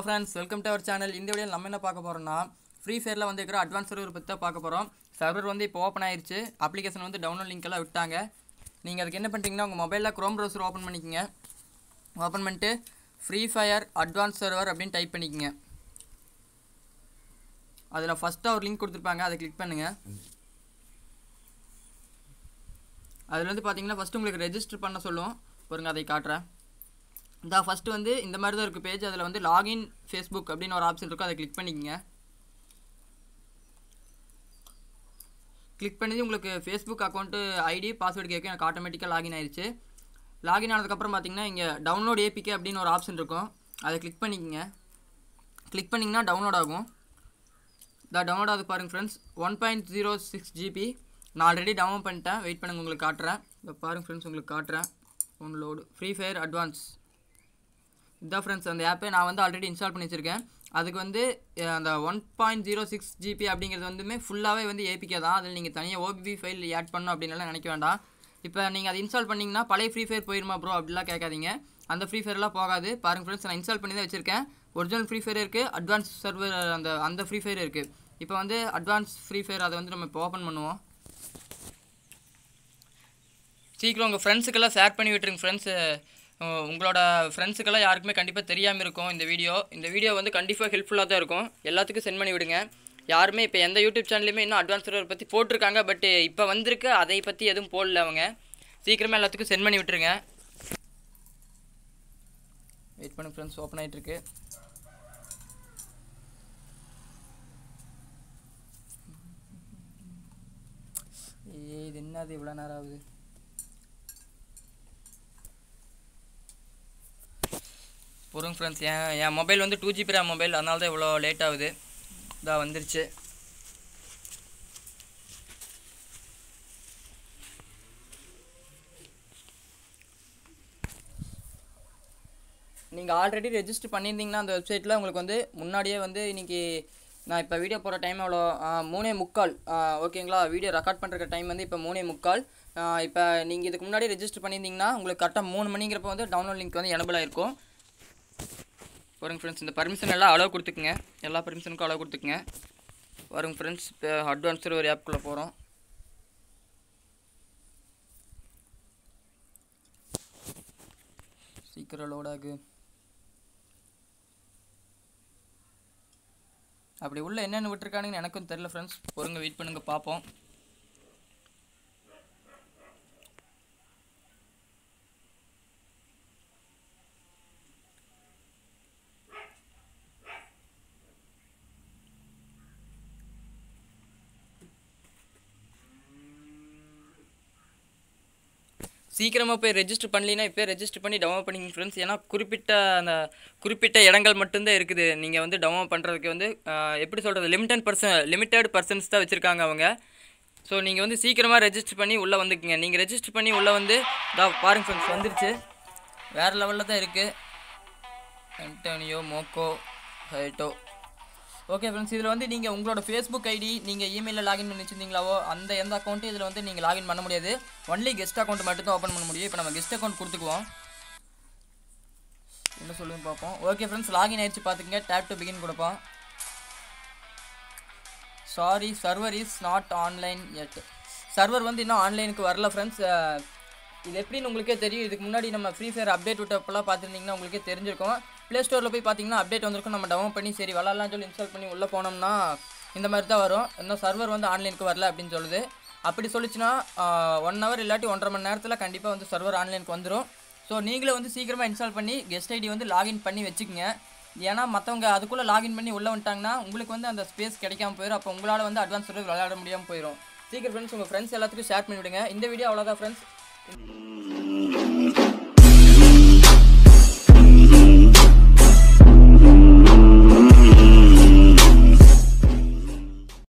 friends welcome to our channel இந்த video நம்ம என்ன பார்க்க போகிறோம்னா ஃப்ரீ ஃபயரில் வந்து இருக்கிற அட்வான்ஸ் சர்வர் பற்றி தான் பார்க்க போகிறோம் சர்வர் வந்து இப்போ ஓப்பன் ஆயிருச்சு அப்ளிகேஷன் வந்து டவுன்லோட் லிங்க் எல்லாம் விட்டாங்க நீங்கள் அதுக்கு என்ன பண்ணுறீங்கன்னா உங்கள் மொபைலில் க்ரோம் ப்ரௌசர் ஓப்பன் பண்ணிக்கங்க ஓப்பன் பண்ணிட்டு ஃப்ரீ ஃபயர் அட்வான்ஸ் சர்வர் அப்படின்னு டைப் பண்ணிக்கங்க அதில் ஃபஸ்ட்டாக ஒரு லிங்க் கொடுத்துருப்பாங்க அதை கிளிக் பண்ணுங்கள் அதில் வந்து பார்த்தீங்கன்னா ஃபஸ்ட்டு உங்களுக்கு ரெஜிஸ்டர் பண்ண சொல்லுவோம் பாருங்க அதை காட்டுறேன் இந்த ஃபஸ்ட்டு வந்து இந்த மாதிரி தான் இருக்குது பேஜ் அதில் வந்து லாகின் ஃபேஸ்புக் அப்படின்னு ஒரு ஆப்ஷன் இருக்கும் அதை கிளிக் பண்ணிக்கங்க கிளிக் பண்ணி உங்களுக்கு ஃபேஸ்புக் அக்கௌண்ட்டு ஐடி பாஸ்வேர்டு கேட்கும் எனக்கு ஆட்டோமேட்டிக்காக லாகின் ஆயிடுச்சு லாகின் ஆனதுக்கப்புறம் பார்த்தீங்கன்னா இங்கே டவுன்லோட் ஏபிகே அப்படின்னு ஒரு ஆப்ஷன் இருக்கும் அதை கிளிக் பண்ணிக்கங்க கிளிக் பண்ணிங்கன்னா டவுன்லோட் ஆகும் இந்த டவுன்லோட் ஆகுது பாருங்கள் friends one point zero six GB நான் ஆல்ரெடி டவுன்லோட் பண்ணிட்டேன் வெயிட் பண்ணுங்க உங்களுக்கு காட்டுறேன் இந்த பாருங்கள் ஃப்ரெண்ட்ஸ் உங்களுக்கு காட்டுறேன் டவுன்லோடு ஃப்ரீ ஃபயர் அட்வான்ஸ் இதான் ஃப்ரெண்ட்ஸ் அந்த ஆப்பை நான் வந்து ஆல்ரெடி இன்ஸ்டால் பண்ணி வச்சுருக்கேன் அதுக்கு வந்து அஹ், அந்த one point zero six GB அப்படிங்கிறது வந்துமே ஃபுல்லாகவே வந்து ஏபிகே தான் அதில் நீங்கள் தனியாக ஓபிபி ஃபைல் ஆட் பண்ணணும் அப்படின்லாம் நினைக்க வேண்டாம் இப்போ நீங்கள் அதை இன்ஸ்டால் பண்ணிங்கன்னா பழைய ஃப்ரீ ஃபயர் போயிருமா ப்ரோ அப்படிலாம் கேட்காதீங்க அந்த ஃப்ரீ ஃபயர்லாம் போகாது பாருங்கள் ஃப்ரெண்ட்ஸ் நான் இன்ஸ்டால் பண்ணி தான் வச்சுருக்கேன் ஒரிஜினல் ஃப்ரீ ஃபயர் இருக்குது அட்வான்ஸ் சர்வர் அந்த அந்த ஃப்ரீ ஃபயர் இருக்குது இப்போ வந்து அட்வான்ஸ் ஃப்ரீ ஃபயர் அதை வந்து நம்ம இப்போ ஓப்பன் பண்ணுவோம் சீக்கிரம் உங்கள் ஃப்ரெண்ட்ஸுக்கெல்லாம் ஷேர் பண்ணி விட்டுருங்க ஃப்ரெண்ட்ஸு உங்களோட ஃப்ரெண்ட்ஸுக்கெல்லாம் யாருக்குமே கண்டிப்பாக தெரியாமல் இருக்கும் இந்த வீடியோ இந்த வீடியோ வந்து கண்டிப்பாக ஹெல்ப்ஃபுல்லாக தான் இருக்கும் எல்லாத்துக்கும் சென்ட் பண்ணி விடுங்க யாருமே இப்போ எந்த யூடியூப் சேனல்லையுமே இன்னும் அட்வான்ஸ் சர்வர் பற்றி போட்டிருக்காங்க பட் இப்போ வந்திருக்கு அதை பற்றி எதுவும் போடல அவங்க சீக்கிரமாக எல்லாத்துக்கும் சென்ட் பண்ணி விட்டுருங்க வெயிட் பண்ணு ஃப்ரெண்ட்ஸ் ஓப்பன் ஆகிட்டு இருக்கு ஏய் இது என்னது இவ்வளோ நேரம் ஆகுது பொறுங்க ஃப்ரெண்ட்ஸ் என் என் மொபைல் வந்து டூ ஜிபி ரேம் மொபைல் அதனால தான் இவ்வளோ லேட் ஆகுது இதா வந்துருச்சு நீங்கள் ஆல்ரெடி ரெஜிஸ்டர் பண்ணியிருந்தீங்கன்னா அந்த வெப்சைட்டில் உங்களுக்கு வந்து முன்னாடியே வந்து இன்றைக்கி நான் இப்போ வீடியோ போகிற டைம் எவ்வளோ ஆ, மூணே முக்கால் ஆ, ஓகேங்களா வீடியோ ரெக்கார்ட் பண்ணுற டைம் வந்து இப்போ மூணே முக்கால் ஆ, இப்போ நீங்கள் இதுக்கு முன்னாடி ரெஜிஸ்டர் பண்ணியிருந்தீங்கன்னா உங்களுக்கு கரெக்டாக மூணு மணிங்கிறப்ப வந்து டவுன்லோட் லிங்க் வந்து எனபிள் ஆயிருக்கும் பாருங்க ஃப்ரெண்ட்ஸ் இந்த பர்மிஷன் எல்லாம் அலோவ் கொடுத்துக்குங்க எல்லா பர்மிஷனுக்கும் அலோவ் கொடுத்துக்குங்க பாருங்க ஃப்ரெண்ட்ஸ் இப்போ அட்வான்ஸர் ஒரு ஆப்குள்ளே போகிறோம் சீக்கிரம் லோட் ஆகு அப்படி உள்ள என்னென்ன விட்டுருக்கானுங்கன்னு எனக்கும் தெரில ஃப்ரெண்ட்ஸ் பொறுங்க வெயிட் பண்ணுங்க பார்ப்போம் சீக்கிரமாக போய் ரெஜிஸ்டர் பண்ணலினா இப்போ ரெஜிஸ்டர் பண்ணி டவுன்லோட் பண்ணிங்க ஃப்ரெண்ட்ஸ் ஏன்னா குறிப்பிட்ட அந்த குறிப்பிட்ட இடங்கள் மட்டும்தான் இருக்குது நீங்கள் வந்து டவுன்லோட் பண்ணுறதுக்கு வந்து ஆஹ், எப்படி சொல்கிறது லிமிட்டட் பர்சன் லிமிட்டட் பர்சன்ஸ் தான் வச்சுருக்காங்க அவங்க ஸோ நீங்கள் வந்து சீக்கிரமாக ரெஜிஸ்டர் பண்ணி உள்ளே வந்துக்குங்க நீங்கள் ரெஜிஸ்டர் பண்ணி உள்ளே வந்து இதா பாருங்க ஃப்ரெண்ட்ஸ் வந்துருச்சு வேறு லெவலில் தான் இருக்குது அன்டோனியோ மோக்கோ ஹைட்டோ ஓகே ஃப்ரெண்ட்ஸ் இதில் வந்து நீங்கள் உங்களோட ஃபேஸ்புக் ஐடி நீங்கள் இமெயிலில் லாகின் பண்ணி வச்சிருந்தீங்களாவோ அந்த எந்த அக்கௌண்ட்டும் இதில் வந்து நீங்கள் லாகின் பண்ண முடியாது ஒன்லி கெஸ்ட் அக்கௌண்ட் மட்டும் தான் ஓப்பன் பண்ண முடியும் இப்போ நம்ம கெஸ்ட் அக்கௌண்ட் கொடுத்துக்குவோம் என்ன சொல்லுங்க பார்ப்போம் ஓகே ஃப்ரெண்ட்ஸ் லாகின் ஆயிடுச்சு பார்த்துக்கங்க டேப் டு பிகின் கொடுப்போம் sorry server is not online yet server வந்து இன்னும் ஆன்லைனுக்கு வரல ஃப்ரெண்ட்ஸ் இது எப்படின்னு உங்களுக்கே தெரியும் இதுக்கு முன்னாடி நம்ம ஃப்ரீ ஃபயர் அப்டேட் விட்டப்பெல்லாம் பார்த்துருந்தீங்கன்னா உங்களுக்கே தெரிஞ்சிருக்கும் ப்ளே ஸ்டோரில் போய் பார்த்தீங்கன்னா அப்டேட் வந்திருக்கும் நம்ம டவுன் பண்ணி சரி விளாட்லாம் சொல்லி இன்ஸ்டால் பண்ணி உள்ளே போனோம்னா இந்த மாதிரி தான் வரும் இன்னும் சர்வர் வந்து ஆன்லைனுக்கு வரல அப்படின்னு சொல்லுது அப்படி சொல்லிச்சுன்னா ஒன் ஹவர் இல்லாட்டி ஒன்றரை மணி நேரத்தில் கண்டிப்பாக வந்து சர்வர் ஆன்லைனுக்கு வந்துடும் ஸோ நீங்களே வந்து சீக்கிரமாக இன்ஸ்டால் பண்ணி கெஸ்ட் ஐடி வந்து லாகின் பண்ணி வச்சுக்கோங்க ஏன்னா மற்றவங்க அதுக்குள்ளே லாகின் பண்ணி உள்ளே வந்துட்டாங்கன்னா உங்களுக்கு வந்து அந்த ஸ்பேஸ் கிடைக்காம போயிடும் அப்போ உங்களால் வந்து அட்வான்ஸ் விளையாட முடியாமல் போயிடும் சீக்கிரம் ஃப்ரெண்ட்ஸ் உங்கள் ஃப்ரெண்ட்ஸ் எல்லாத்துக்கும் ஷேர் பண்ணி விடுங்க இந்த வீடியோ அவ்வளோதான் ஃப்ரெண்ட்ஸ்